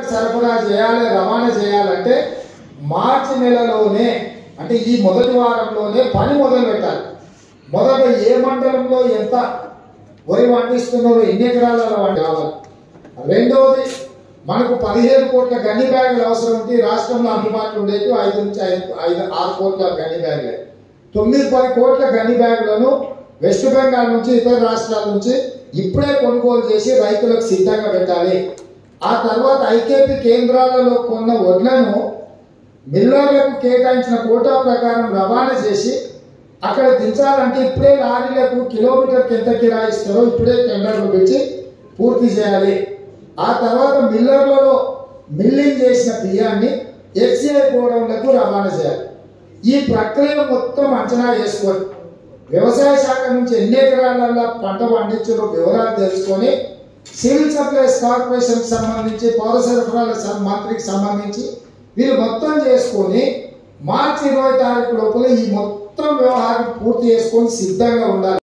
కేంద్రాలకు సరఫరా చేయాలి రవాణా చేయాలంటే మార్చి నెలలోనే అంటే ఈ మొదటి వారంలోనే పని మొదలు పెట్టాలి మొదట ఏ మండలంలో ఎంత వరి పండిస్తున్నారో ఎన్ని ఎకరాలలో వండి కావాలి రెండవది మనకు పదిహేను కోట్ల గన్ని బ్యాగులు అవసరం ఉంది ఈ రాష్ట్రంలో అందుబాటులో ఉండేది ఐదు నుంచి ఐదు ఐదు ఆరు కోట్ల గన్ని బ్యాగులే తొమ్మిది పది కోట్ల గన్ని బ్యాగులను వెస్ట్ బెంగాల్ నుంచి ఇతర రాష్ట్రాల నుంచి ఇప్పుడే కొనుగోలు చేసి రైతులకు సిద్ధంగా పెట్టాలి ఆ తర్వాత ఐకేపీ కేంద్రాలలో కొన్న వడ్లను మిల్లర్లకు కేటాయించిన కోటా ప్రకారం రవాణా చేసి అక్కడ దించాలంటే ఇప్పుడే లారీలకు కిలోమీటర్కి ఎంత కిరాయి ఇస్తారో ఇప్పుడే టెండర్లు పెట్టి పూర్తి చేయాలి ఆ తర్వాత మిల్లర్లలో మిల్లింగ్ చేసిన బియ్యాన్ని ఎఫ్సిఐ గోడౌన్లకు రవాణా చేయాలి ఈ ప్రక్రియ మొత్తం అంచనా వేసుకొని వ్యవసాయ శాఖ నుంచి ఎన్ని ఎకరాలలో పంట పండించారో వివరాలు తెలుసుకొని సివిల్ సప్లైస్ కార్పొరేషన్ సంబంధించి పౌర సరఫరాల సం- మంత్రికి సంబంధించి వీళ్ళు మొత్తం చేసుకొని మార్చి ఇరవై తారీఖు లోపల ఈ మొత్తం వ్యవహారం పూర్తి చేసుకొని సిద్ధంగా ఉండాలి